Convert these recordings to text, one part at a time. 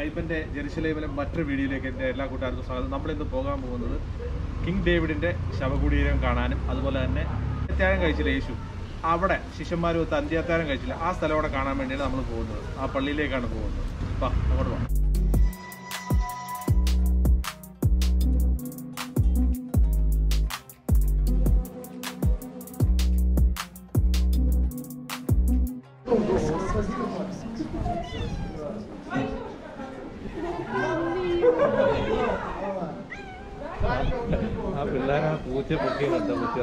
കൈപ്പന്റെ ജെറുസലേമിലെ മറ്റൊരു വീഡിയോയിലേക്ക് എൻ്റെ എല്ലാ കൂട്ടുകാർക്കും സ്വാഗതം നമ്മളിന്ന് പോകാൻ പോകുന്നത് കിങ് ഡേവിഡിന്റെ ശവകുടീരം കാണാനും അതുപോലെ തന്നെ അത്യാരം കഴിച്ചില്ല യേശു അവിടെ ശിഷ്യന്മാരും അന്ത്യാത്താരം കഴിച്ചില്ല ആ സ്ഥലം അവിടെ കാണാൻ വേണ്ടിയാണ് നമ്മൾ പോകുന്നത് ആ പള്ളിയിലേക്കാണ് പോകുന്നത് വാ അങ്ങോട്ട് പോകാം ആ പിള്ളേർ ആ പൂച്ച പൊക്കി കണ്ട പൂച്ച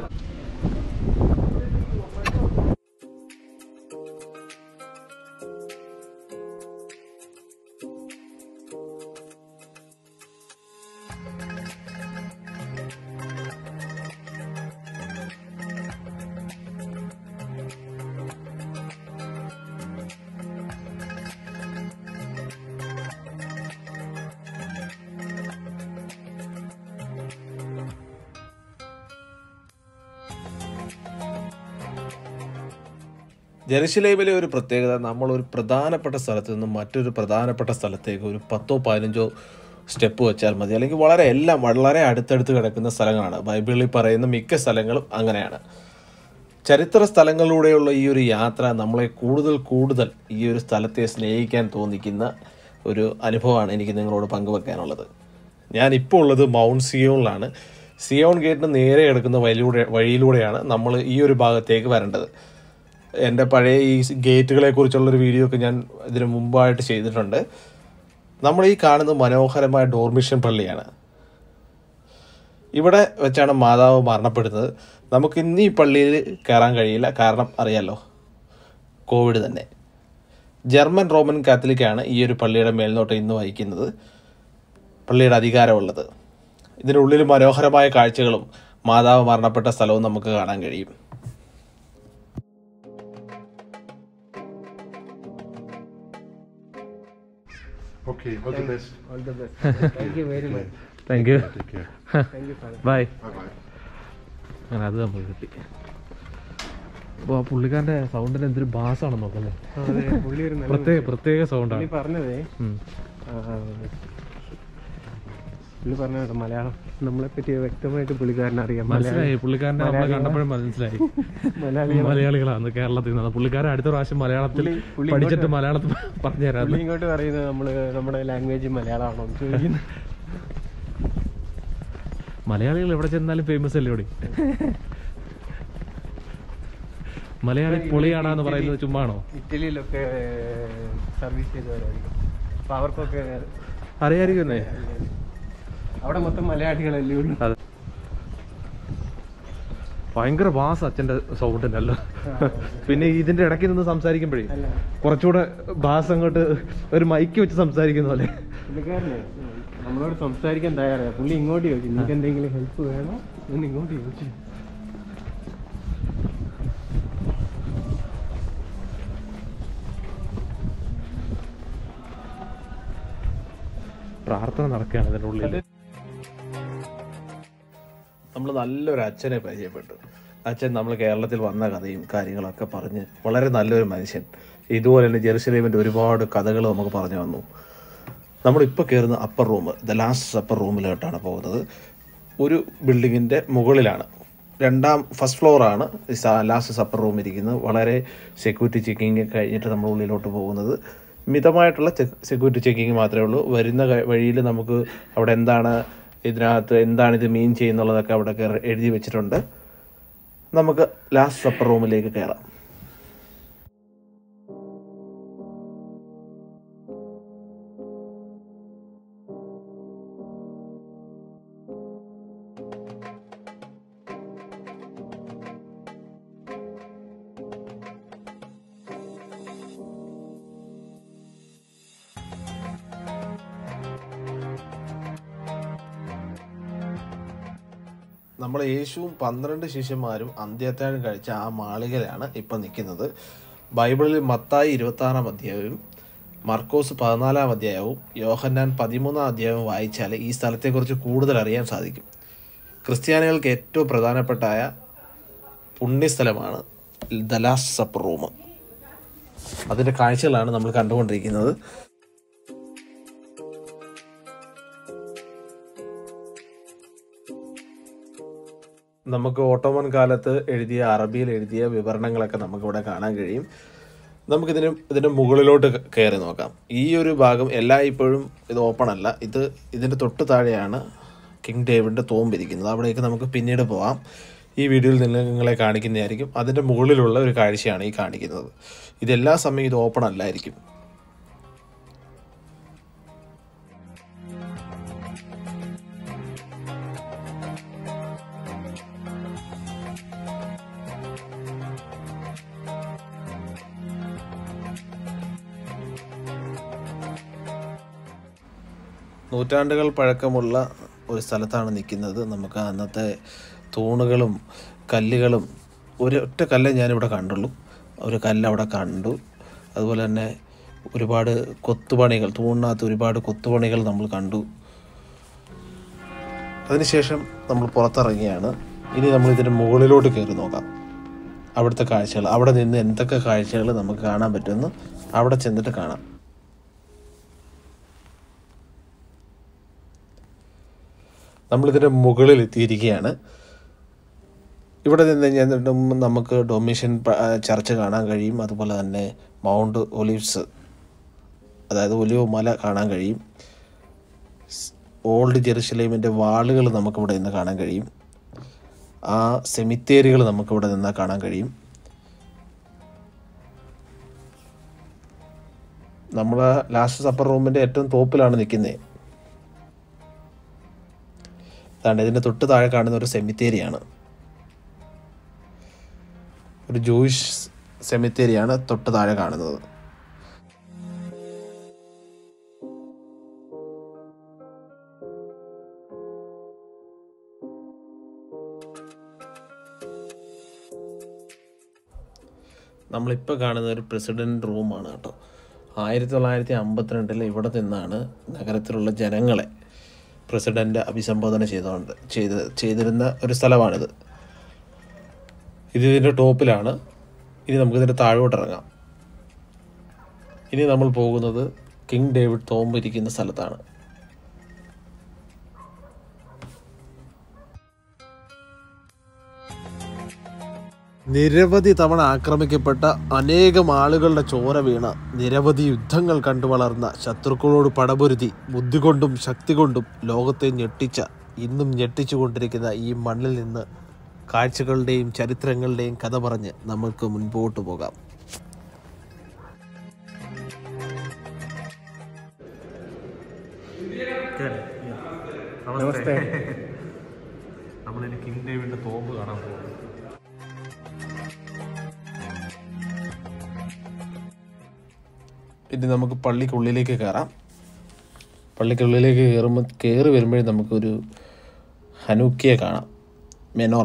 ജെറുസലേമിലെ ഒരു പ്രത്യേകത നമ്മൾ ഒരു പ്രധാനപ്പെട്ട സ്ഥലത്ത് നിന്നും മറ്റൊരു പ്രധാനപ്പെട്ട സ്ഥലത്തേക്ക് ഒരു പത്തോ പതിനഞ്ചോ സ്റ്റെപ്പ് വെച്ചാൽ മതി അല്ലെങ്കിൽ വളരെ എല്ലാം വളരെ അടുത്തടുത്ത് കിടക്കുന്ന സ്ഥലങ്ങളാണ് ബൈബിളിൽ പറയുന്ന മിക്ക സ്ഥലങ്ങളും അങ്ങനെയാണ് ചരിത്ര സ്ഥലങ്ങളിലൂടെയുള്ള ഈ ഒരു യാത്ര നമ്മളെ കൂടുതൽ കൂടുതൽ ഈ ഒരു സ്ഥലത്തെ സ്നേഹിക്കാൻ തോന്നിക്കുന്ന ഒരു അനുഭവമാണ് എനിക്ക് നിങ്ങളോട് പങ്കുവെക്കാനുള്ളത് ഞാൻ ഇപ്പോൾ ഉള്ളത് മൗണ്ട് സിയോണിലാണ് സിയോൺ ഗേറ്റിന് നേരെ കിടക്കുന്ന വഴിയിലൂടെ വഴിയിലൂടെയാണ് നമ്മൾ ഈ ഒരു ഭാഗത്തേക്ക് വരേണ്ടത് എൻ്റെ പഴയ ഈ ഗേറ്റുകളെ കുറിച്ചുള്ളൊരു വീഡിയോ ഒക്കെ ഞാൻ ഇതിനു മുമ്പായിട്ട് ചെയ്തിട്ടുണ്ട് നമ്മൾ ഈ കാണുന്ന മനോഹരമായ ഡോർമിഷൻ പള്ളിയാണ് ഇവിടെ വെച്ചാണ് മാതാവ് മരണപ്പെടുന്നത് നമുക്ക് ഇന്ന് ഈ പള്ളിയിൽ കയറാൻ കഴിയില്ല കാരണം അറിയാലോ കോവിഡ് തന്നെ ജർമ്മൻ റോമൻ കാത്തലിക്കാണ് ഈ ഒരു പള്ളിയുടെ മേൽനോട്ടം ഇന്ന് വഹിക്കുന്നത് പള്ളിയുടെ അധികാരമുള്ളത് ഇതിനുള്ളിൽ മനോഹരമായ കാഴ്ചകളും മാതാവ് മരണപ്പെട്ട സ്ഥലവും നമുക്ക് കാണാൻ കഴിയും Okay, all the best. Thank you Take care. Bye Bye bye. അങ്ങനെ അത് നമുക്ക് കിട്ടി അപ്പോൾ ആ പുള്ളിക്കാരൻ്റെ സൗണ്ടിന് എന്തൊരു ബാസാണെന്ന് നോക്കല്ലേ അതെ പുള്ളി ഒരു നല്ല പ്രത്യേക പ്രത്യേക പുള്ളി സൗണ്ടാണ് പറഞ്ഞതേ ആ, പുള്ളി പറഞ്ഞത് മലയാളം നമ്മളെ പറ്റി വ്യക്തമായിട്ട് പുള്ളിക്കാരൻ അറിയാം മനസ്സിലായി പുള്ളിക്കാരനെ നമ്മളെ കണ്ടപ്പോഴും മനസ്സിലായി മലയാളി മലയാളികളാണ് കേരളത്തിൽ നിന്ന് പുള്ളിക്കാരൻ അടുത്ത പ്രാവശ്യം മലയാളത്തിൽ പുള്ളി- പുള്ളി പഠിച്ചിട്ട് മലയാളത്തിൽ പറഞ്ഞു തരാം പുള്ളി ഇങ്ങോട്ട് പറയുന്നത് നമ്മള് നമ്മുടെ ലാംഗ്വേജ് മലയാളമാണോ എന്ന് ചോദിക്കുന്നു മലയാളികൾ എവിടെ ചെന്നാലും ഫേമസ് അല്ലേ ഇവിടെ മലയാളി പൊളിയാടാന്ന് പറയുന്നത് ചുമ്മാണോ ഇറ്റലിയിലൊക്കെ സർവീസ് ചെയ്തവരായിരിക്കും അപ്പൊ അവർക്കൊക്കെ അറിയായിരിക്കുന്നേ അവിടെ മൊത്തം മലയാളികളല്ലേ ഉള്ളൂ അതെ ഭയങ്കര വാസ് അച്ഛന്റെ സൗണ്ടിനല്ലോ പിന്നെ ഇതിന്റെ ഇടയ്ക്ക് നിന്ന് സംസാരിക്കുമ്പോഴേ അല്ല കുറച്ചുകൂടെ ബാസ് അങ്ങോട്ട് ഒരു മൈക്ക് വെച്ച് സംസാരിക്കുന്ന പോലെ പുള്ളിക്കാരനെ നമ്മളോട് സംസാരിക്കാൻ തയ്യാറാണ് പുള്ളി ഇങ്ങോട്ട് ചോദിച്ചു നിങ്ങൾക്ക് എന്തെങ്കിലും ഹെൽപ്പ് വേണോ എന്ന് ഇങ്ങോട്ട് ചോദിച്ചു പ്രാർത്ഥന നടക്കുകയാണ് ഇതിന്റെ ഉള്ളിൽ നമ്മൾ നല്ലൊരു അച്ഛനെ പരിചയപ്പെട്ടു അച്ഛൻ നമ്മൾ കേരളത്തിൽ വന്ന കഥയും കാര്യങ്ങളൊക്കെ പറഞ്ഞ് വളരെ നല്ലൊരു മനുഷ്യൻ ഇതുപോലെ തന്നെ ജെറുസലേമിൻ്റെ ഒരുപാട് കഥകൾ നമുക്ക് പറഞ്ഞു തന്നു നമ്മളിപ്പോൾ കയറുന്ന upper room the last upper റൂമിലോട്ടാണ് പോകുന്നത് ഒരു ബിൽഡിങ്ങിൻ്റെ മുകളിലാണ് രണ്ടാം ഫസ്റ്റ് ഫ്ലോറാണ് ലാസ്റ്റ് സപ്പർ റൂം ഇരിക്കുന്നത് വളരെ സെക്യൂരിറ്റി ചെക്കിങ് കഴിഞ്ഞിട്ട് നമ്മൾ ഉള്ളിലോട്ട് പോകുന്നത് മിതമായിട്ടുള്ള സെക്യൂരിറ്റി ചെക്കിങ് മാത്രമേ ഉള്ളൂ വരുന്ന വഴിയിൽ നമുക്ക് അവിടെ എന്താണ് ഇതിനകത്ത് എന്താണ് ഇത് മീൻ ചെയ്യുന്നുള്ളതൊക്കെ അവിടെ കയറി എഴുതി വെച്ചിട്ടുണ്ട് നമുക്ക് ലാസ്റ്റ് സപ്പർ റൂമിലേക്ക് കയറാം നമ്മൾ യേശുവും പന്ത്രണ്ട് ശിഷ്യന്മാരും അന്ത്യത്താഴം കഴിച്ച ആ മാളികയിലാണ് ഇപ്പം നിൽക്കുന്നത് ബൈബിളിൽ മത്തായി ഇരുപത്തി ആറാം അധ്യായവും മർക്കോസ് പതിനാലാം അധ്യായവും യോഹന്നാൻ പതിമൂന്നാം അധ്യായവും വായിച്ചാൽ ഈ സ്ഥലത്തെക്കുറിച്ച് കൂടുതൽ അറിയാൻ സാധിക്കും ക്രിസ്ത്യാനികൾക്ക് ഏറ്റവും പ്രധാനപ്പെട്ടായ പുണ്യസ്ഥലമാണ് ദ ലാസ്റ്റ് സപ്പർ റൂം അതിൻ്റെ കാഴ്ചകളാണ് നമ്മൾ കണ്ടുകൊണ്ടിരിക്കുന്നത് നമുക്ക് ഓട്ടോമൻ കാലത്ത് എഴുതിയ അറബിയിൽ എഴുതിയ വിവരണങ്ങളൊക്കെ നമുക്കിവിടെ കാണാൻ കഴിയും നമുക്കിതിന് ഇതിൻ്റെ മുകളിലോട്ട് ക- കയറി നോക്കാം ഈ ഒരു ഭാഗം എല്ലാ ഇപ്പോഴും ഇത് ഓപ്പൺ അല്ല ഇത് ഇതിൻ്റെ തൊട്ട് താഴെയാണ് കിങ് ഡേവിഡിൻ്റെ തോമ്പിരിക്കുന്നത് അവിടേക്ക് നമുക്ക് പിന്നീട് പോവാം ഈ വീഡിയോയിൽ നിന്ന് നിങ്ങളെ കാണിക്കുന്നതായിരിക്കും അതിൻ്റെ മുകളിലുള്ള ഒരു കാഴ്ചയാണ് ഈ കാണിക്കുന്നത് ഇതെല്ലാ സമയം ഇത് ഓപ്പൺ അല്ലായിരിക്കും നൂറ്റാണ്ടുകൾ പഴക്കമുള്ള ഒരു സ്ഥലത്താണ് നിൽക്കുന്നത് നമുക്ക് അന്നത്തെ തൂണുകളും കല്ലുകളും ഒരു ഒറ്റ കല്ല് ഞാനിവിടെ കണ്ടുള്ളൂ ഒരു കല്ല് അവിടെ കണ്ടു അതുപോലെ തന്നെ ഒരുപാട് കൊത്തുപണികൾ തൂണിനകത്ത് ഒരുപാട് കൊത്തുപണികൾ നമ്മൾ കണ്ടു അതിനുശേഷം നമ്മൾ പുറത്തിറങ്ങിയാണ് ഇനി നമ്മൾ ഇതിൻ്റെ മുകളിലോട്ട് കയറി നോക്കാം അവിടുത്തെ കാഴ്ചകൾ അവിടെ നിന്ന് എന്തൊക്കെ കാഴ്ചകൾ നമുക്ക് കാണാൻ പറ്റുമെന്ന് അവിടെ ചെന്നിട്ട് കാണാം നമ്മളിതിൻ്റെ മുകളിൽ എത്തിയിരിക്കുകയാണ് ഇവിടെ നിന്ന് കഴിഞ്ഞിട്ടും നമുക്ക് ഡൊമിഷൻ പ- ആ, ചർച്ച് കാണാൻ കഴിയും അതുപോലെ തന്നെ മൗണ്ട് ഒലിവ്സ് അതായത് ഒലിവ് മല കാണാൻ കഴിയും സ്- ഓൾഡ് ജെറുസലേമിൻ്റെ വാളുകൾ നമുക്കിവിടെ നിന്ന് കാണാൻ കഴിയും ആ സെമിത്തേരികൾ നമുക്കിവിടെ നിന്ന് കാണാൻ കഴിയും നമ്മൾ ലാസ്റ്റ് സപ്പർ റൂമിൻ്റെ ഏറ്റവും ടോപ്പിലാണ് നിൽക്കുന്നത് അതാണ് ഇതിൻ്റെ തൊട്ട് താഴെ കാണുന്ന ഒരു സെമിത്തേരിയാണ് ഒരു ജൂയിഷ് സെമിത്തേരിയാണ് തൊട്ട് താഴെ കാണുന്നത് നമ്മളിപ്പോൾ കാണുന്ന ഒരു പ്രസിഡന്റ് റൂമാണ് കേട്ടോ ആയിരത്തി തൊള്ളായിരത്തി അമ്പത്തിരണ്ടിൽ ഇവിടെ നിന്നാണ് നഗരത്തിലുള്ള ജനങ്ങളെ പ്രസിഡന്റ് അഭിസംബോധന ചെയ്തുകൊണ്ട് ചെയ്ത് ചെയ്തിരുന്ന ഒരു സ്ഥലമാണിത് ഇത് ഇതിൻ്റെ ടോപ്പിലാണ് ഇനി നമുക്കിതിൻ്റെ താഴോട്ട് ഇറങ്ങാം ഇനി നമ്മൾ പോകുന്നത് കിങ് ഡേവിഡ് തോമ്പ് ഇരിക്കുന്ന സ്ഥലത്താണ് നിരവധി തവണ ആക്രമിക്കപ്പെട്ട അനേകം ആളുകളുടെ ചോര വീണ നിരവധി യുദ്ധങ്ങൾ കണ്ടു വളർന്ന ശത്രുക്കളോട് പടപൊരുതി ബുദ്ധി കൊണ്ടും ശക്തി കൊണ്ടും ലോകത്തെ ഞെട്ടിച്ച ഇന്നും ഞെട്ടിച്ചുകൊണ്ടിരിക്കുന്ന ഈ മണ്ണിൽ നിന്ന് കാഴ്ചകളുടെയും ചരിത്രങ്ങളുടെയും കഥ പറഞ്ഞ് നമുക്ക് മുൻപോട്ട് പോകാം നമസ്തേ നമ്മളിനി കിങ് ഡേവിഡിന്റെ തോമ്പ് കാണാൻ പോകും ഇനി നമുക്ക് പള്ളിക്കുള്ളിലേക്ക് കയറാം പള്ളിക്കുള്ളിലേക്ക് കയറുമ്പോൾ കയറി വരുമ്പോഴേ നമുക്കൊരു ഹനൂക്കിയെ കാണാം മെനോറ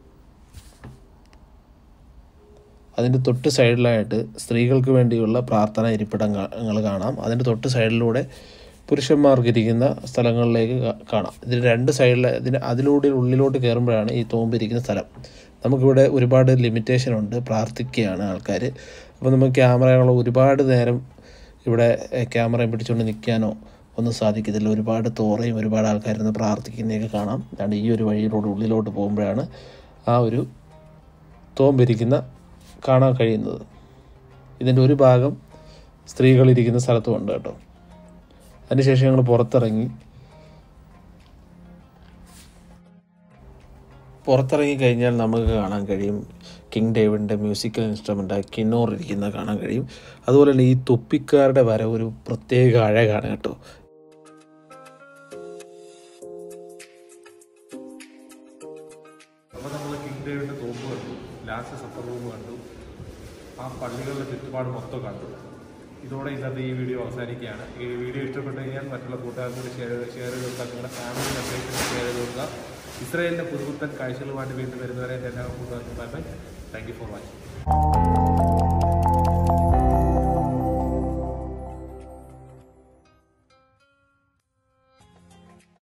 അതിൻ്റെ തൊട്ട് സൈഡിലായിട്ട് സ്ത്രീകൾക്ക് വേണ്ടിയുള്ള പ്രാർത്ഥന ഇരിപ്പിടങ്ങൾ കാണാം അതിൻ്റെ തൊട്ട് സൈഡിലൂടെ പുരുഷന്മാർക്ക് ഇരിക്കുന്ന സ്ഥലങ്ങളിലേക്ക് കാ- കാണാം ഇതിന് രണ്ട് സൈഡിൽ ഇതിന് അതിലൂടെ ഉള്ളിലോട്ട് കയറുമ്പോഴാണ് ഈ തോമ്പിരിക്കുന്ന സ്ഥലം നമുക്കിവിടെ ഒരുപാട് ലിമിറ്റേഷൻ ഉണ്ട് പ്രാർത്ഥിക്കുകയാണ് ആൾക്കാർ അപ്പോൾ നമുക്ക് ക്യാമറകൾ ഒരുപാട് നേരം ഇവിടെ ക്യാമറ പിടിച്ചുകൊണ്ട് നിൽക്കാനോ ഒന്നും സാധിക്കത്തില്ല ഒരുപാട് തോറയും ഒരുപാട് ആൾക്കാരിന്ന് പ്രാർത്ഥിക്കുന്നതൊക്കെ കാണാം അതാണ് ഈ ഒരു വഴിയിലൂടെ ഉള്ളിലോട്ട് പോകുമ്പോഴാണ് ആ ഒരു തോമ്പിരിക്കുന്ന കാണാൻ കഴിയുന്നത് ഇതിൻ്റെ ഒരു ഭാഗം സ്ത്രീകളിരിക്കുന്ന സ്ഥലത്തുമുണ്ട് കേട്ടോ അതിനുശേഷം ഞങ്ങൾ പുറത്തിറങ്ങി പുറത്തിറങ്ങി കഴിഞ്ഞാൽ നമുക്ക് കാണാൻ കഴിയും കിങ് ഡേവിഡിൻ്റെ മ്യൂസിക്കൽ ഇൻസ്ട്രുമെൻ്റ് കിന്നോർ ഇരിക്കുന്നത് കാണാൻ കഴിയും അതുപോലെ തന്നെ ഈ തൊപ്പിക്കാരുടെ വര ഒരു പ്രത്യേക അഴകാണ് കേട്ടോ അപ്പോൾ നമ്മൾ കിങ് ഡേവിഡിന്റെ തോമ്പ് കണ്ടു ലാസ്റ്റ് സപ്പർ റൂം കണ്ടു ആ പള്ളികളുടെ ചുറ്റുപാട് മൊത്തം കണ്ടു ഇതോടെ ഇന്നത്തെ ഈ വീഡിയോ അവസാനിക്കുകയാണ് ഈ വീഡിയോ ഇഷ്ടപ്പെട്ടു കഴിഞ്ഞാൽ മറ്റുള്ള കൂട്ടുകാർക്ക് കൂടി ഷെയർ ഷെയർ ചെയ്ത് കൊടുക്കുക നിങ്ങളുടെ ഫാമിലി മെമ്പേഴ്സിന് ഷെയർ ചെയ്ത് കൊടുക്കുക ഇസ്രയേലിൻ്റെ പുതുപുത്തൻ കാഴ്ചകളുമായിട്ട് വീണ്ടും വരുന്നവരെ എല്ലാ കൂട്ടുകാർക്കും bye bye thank you for watching